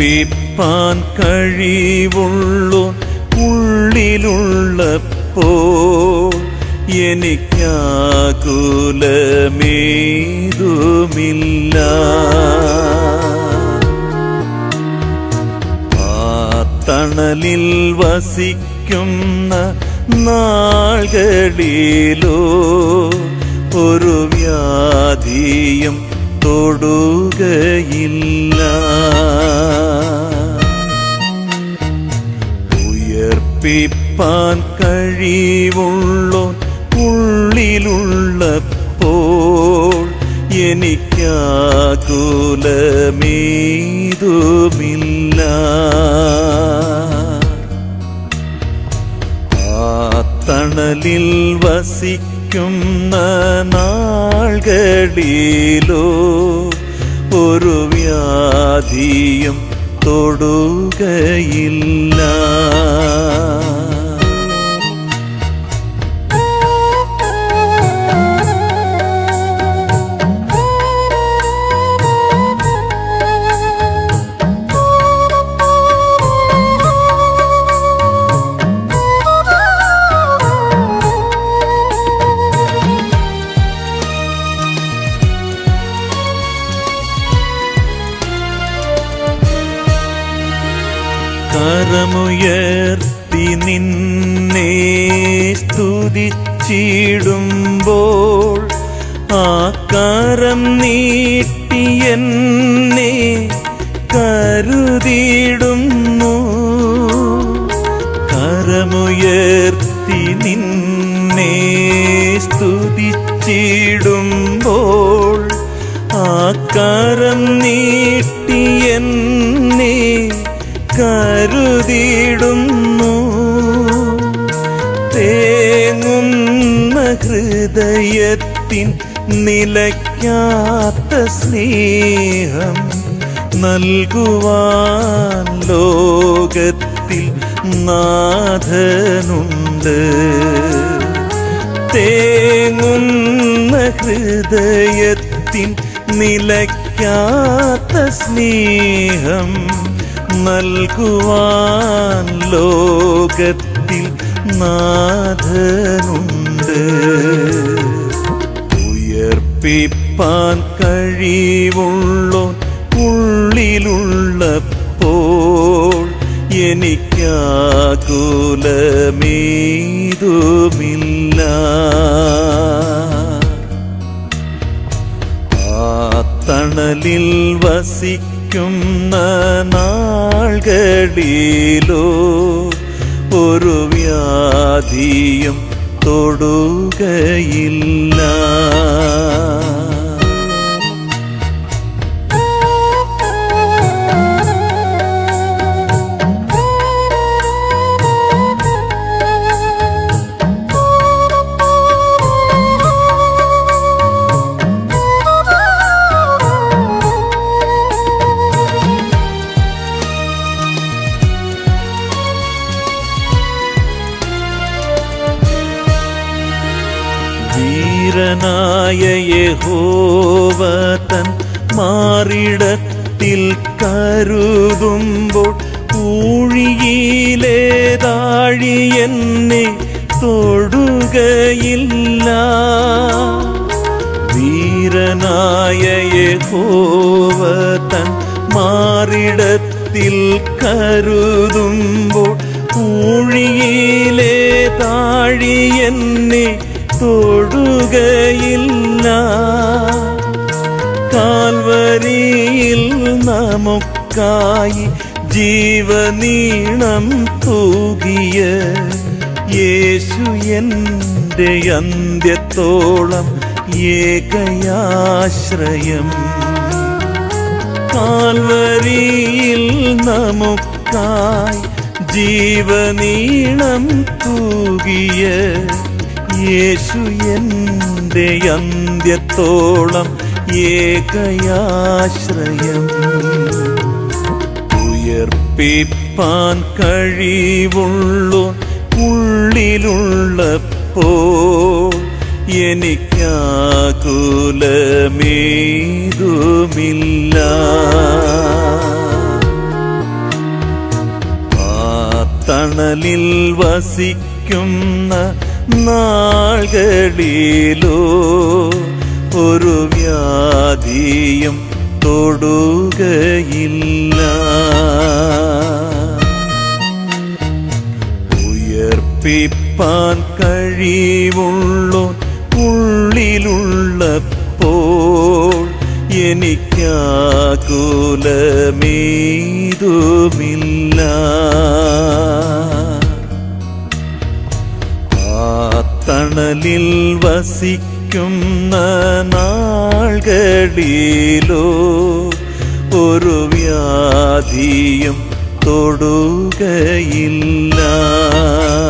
ഉയർപ്പിപ്പാൻ കഴിവുള്ളു ഉള്ളിലുള്ളപ്പോ എനിക്കാകുലമേതുമില്ല ആ തണലിൽ വസിക്കുന്ന നാളുകളിലോ ഒരു വ്യാധിയും തൊടുകയില്ല ഉയർപ്പിപ്പാൻ കഴിവുള്ളോ ഉള്ളിലുള്ളപ്പോൾ എനിക്കാകുലമേതുമില്ല ആ തണലിൽ വസിക്കുന്ന നാളുകളിലോ ഒരു വ്യാധിയും തൊടുകയില്ല കരമുയർത്തി നിന്നെ സ്തുതിച്ചിടുമ്പോൾ ആ കരം നീട്ടി എന്നെ കരുതിയിടുന്നു കരമുയർത്തി നിന്നെ സ്തുതിച്ചിടുമ്പോൾ ആ കരം നീട്ടി എന്നെ കരുതിയിടുന്നു തേങ്ങുന്ന ഹൃദയത്തിൻ നിലയ്ക്കാത്ത സ്നേഹം നൽകുവാൻ ലോകത്തിൽ നാഥനുണ്ട് തേങ്ങുന്ന ഹൃദയത്തിൻ നിലയ്ക്കാത്ത സ്നേഹം നൽകുവാൻ ലോകത്തിൽ നാഥനുണ്ട് ഉയർപ്പിപ്പാൻ കഴിവുള്ളോ ഉള്ളിലുള്ളപ്പോൾ എനിക്കാകുലമേതുമില്ല ആ തണലിൽ വസിക്കുന്ന നാളുകളിലോ ഒരു വ്യാധിയും തൊടുകയില്ല വീരനായ യഹോവതൻ മാറിടത്തിൽ കരുതുമ്പോൾ ഊഴിയിലെ താഴി എന്നെ തൊടുകയില്ല വീരനായ യഹോവതൻ മാറിടത്തിൽ കരുതുമ്പോൾ ഊഴിയിലെ താഴി എന്നെ തൊടുകയില്ല കാൽവരിയിൽ നമുക്കായി ജീവനീണം തൂകിയ യേശു എൻ്റെ അന്ത്യത്തോളം ഏകയാശ്രയം കാൽവരിയിൽ നമുക്കായി ജീവനീണം തൂകിയ യേശു എൻ്റെ അന്ത്യത്തോളം ഏകയാശ്രയം ഉയർപ്പിപ്പാൻ കഴിവുള്ളു ഉള്ളിലുള്ളപ്പോൾ എനിക്കാകുലമേതുമില്ല തണലിൽ വസിക്കുന്ന നാളുകളിലോ ഒരു വ്യാധിയും തൊടുകയില്ല ഉയർപ്പിപ്പാൻ കഴിവുള്ളോ ഉള്ളിലുള്ളപ്പോൾ എനിക്കാകുലമേതുമില്ല ആ തണലിൽ വസിക്കുന്ന നാളുകളിലോ ഒരു വ്യാധിയും തൊടുകയില്ല